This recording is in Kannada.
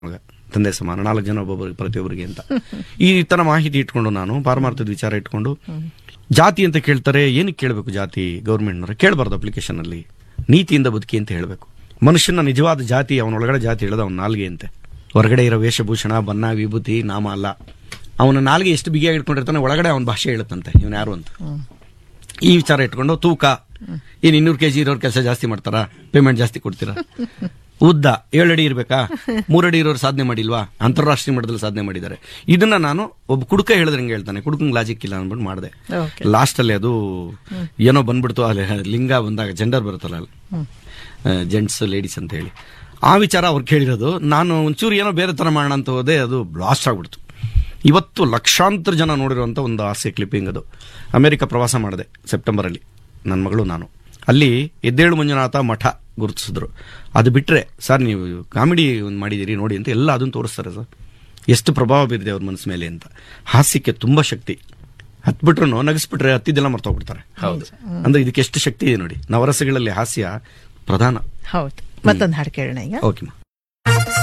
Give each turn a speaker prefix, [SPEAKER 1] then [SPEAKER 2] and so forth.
[SPEAKER 1] ಮಗ ತಂದೆ ಸಮಾನ ನಾಲ್ಕು ಜನ ಒಬ್ಬೊಬ್ಬರಿಗೆ ಪ್ರತಿಯೊಬ್ಬರಿಗೆ ಅಂತ ಈ ತರ ಮಾಹಿತಿ ಇಟ್ಕೊಂಡು ನಾನು ಪಾರಮಾರ್ಥದ ವಿಚಾರ ಇಟ್ಕೊಂಡು ಜಾತಿ ಅಂತ ಕೇಳ್ತಾರೆ ಏನಕ್ಕೆ ಕೇಳಬೇಕು ಜಾತಿ ಗೌರ್ಮೆಂಟ್ನವ್ರ ಕೇಳಬಾರ್ದು ಅಪ್ಲಿಕೇಶನ್ ಅಲ್ಲಿ ನೀತಿಯಿಂದ ಬದುಕಿ ಅಂತ ಹೇಳಬೇಕು ಮನುಷ್ಯನ ನಿಜವಾದ ಜಾತಿ ಅವನೊಳಗಡೆ ಜಾತಿ ಹೇಳೋದು ಅವನ ನಾಲ್ಗೆ ಅಂತೆ ಹೊರಗಡೆ ಇರೋ ವೇಷಭೂಷಣ ಬಣ್ಣ ವಿಭೂತಿ ನಾಮ ಅಲ್ಲ ಅವನ ನಾಲ್ಗೆ ಎಷ್ಟು ಬಿಗಿಯಾಗಿ ಇಟ್ಕೊಂಡಿರ್ತಾನೆ ಒಳಗಡೆ ಅವನ ಭಾಷೆ ಹೇಳುತ್ತಂತೆ ಇವನು ಯಾರು ಅಂತ ಈ ವಿಚಾರ ಇಟ್ಕೊಂಡು ತೂಕ ಏನ್ ಇನ್ನೂರು ಕೆಜಿ ಇರೋರ್ ಕೆಲಸ ಜಾಸ್ತಿ ಮಾಡ್ತಾರಾ ಪೇಮೆಂಟ್ ಜಾಸ್ತಿ ಕೊಡ್ತೀರಾ ಉದ್ದ ಏಳಡಿ ಇರ್ಬೇಕಾ ಮೂರಡಿ ಇರೋರು ಸಾಧನೆ ಮಾಡಿಲ್ವಾ ಅಂತಾರಾಷ್ಟ್ರೀಯ ಮಟ್ಟದಲ್ಲಿ ಸಾಧನೆ ಮಾಡಿದ್ದಾರೆ ಇದನ್ನ ನಾನು ಒಬ್ಬ ಕುಡುಕ ಹೇಳಿದ್ರೆ ಹೆಂಗೆ ಹೇಳ್ತಾನೆ ಕುಡುಕಂಗ್ ಲಾಜಿಕ್ ಇಲ್ಲ ಅನ್ಬಿಟ್ಟು ಮಾಡಿದೆ
[SPEAKER 2] Okay.
[SPEAKER 1] ಲಾಸ್ಟ್ ಅಲ್ಲಿ ಅದು ಏನೋ ಬಂದ್ಬಿಡ್ತು ಅಲ್ಲಿ ಲಿಂಗ ಬಂದಾಗ ಜೆಂಡರ್ ಬರುತ್ತಲ್ಲ ಅಲ್ಲಿ ಜೆಂಟ್ಸ್ ಲೇಡೀಸ್ ಅಂತ ಹೇಳಿ ಆ ವಿಚಾರ ಅವ್ರು ಕೇಳಿರೋದು ನಾನು ಒಂಚೂರು ಏನೋ ಬೇರೆ ತರ ಮಾಡೋಣ ಅಂತ ಹೋದೆ ಅದು ಬ್ಲಾಸ್ಟ್ ಆಗ್ಬಿಡ್ತು ಇವತ್ತು ಲಕ್ಷಾಂತರ ಜನ ನೋಡಿರುವಂತ ಒಂದು ಆಸೆ ಕ್ಲಿಪ್ಪಿಂಗ್ ಅದು ಅಮೆರಿಕ ಪ್ರವಾಸ ಮಾಡಿದೆ ಸೆಪ್ಟೆಂಬರ್ ಅಲ್ಲಿ ನನ್ನ ಮಗಳು ನಾನು ಅಲ್ಲಿ ಎದ್ದೇಳು ಮಂಜುನಾಥ ಮಠ ಗುರುತಿಸಿದ್ರು ಅದು ಬಿಟ್ರೆ ಸರ್ ನೀವು ಕಾಮಿಡಿ ಒಂದು ಮಾಡಿದಿರಿ ನೋಡಿ ಅಂತ ಎಲ್ಲ ಅದನ್ನು ತೋರಿಸ್ತಾರೆ ಸರ್ ಎಷ್ಟು ಪ್ರಭಾವ ಬೀರಿದೆ ಅವ್ರ ಮನಸ್ಸು ಮೇಲೆ ಅಂತ ಹಾಸ್ಯಕ್ಕೆ ತುಂಬಾ ಶಕ್ತಿ ಹತ್ಬಿಟ್ರು ನಗಿಸ್ಬಿಟ್ರೆ ಹತ್ತಿದ್ದೆಲ್ಲ ಮರ್ತೋಗ್ಬಿಡ್ತಾರೆ
[SPEAKER 3] ಹೌದು
[SPEAKER 1] ಅಂದ್ರೆ ಇದಕ್ಕೆ ಎಷ್ಟು ಶಕ್ತಿ ಇದೆ ನೋಡಿ ನವರಸಗಳಲ್ಲಿ ಹಾಸ್ಯ ಪ್ರಧಾನ
[SPEAKER 2] ಹೌದು ಮತ್ತೊಂದು ಹಾಡು ಕೇಳೋಣ ಈಗ
[SPEAKER 1] ಓಕೆ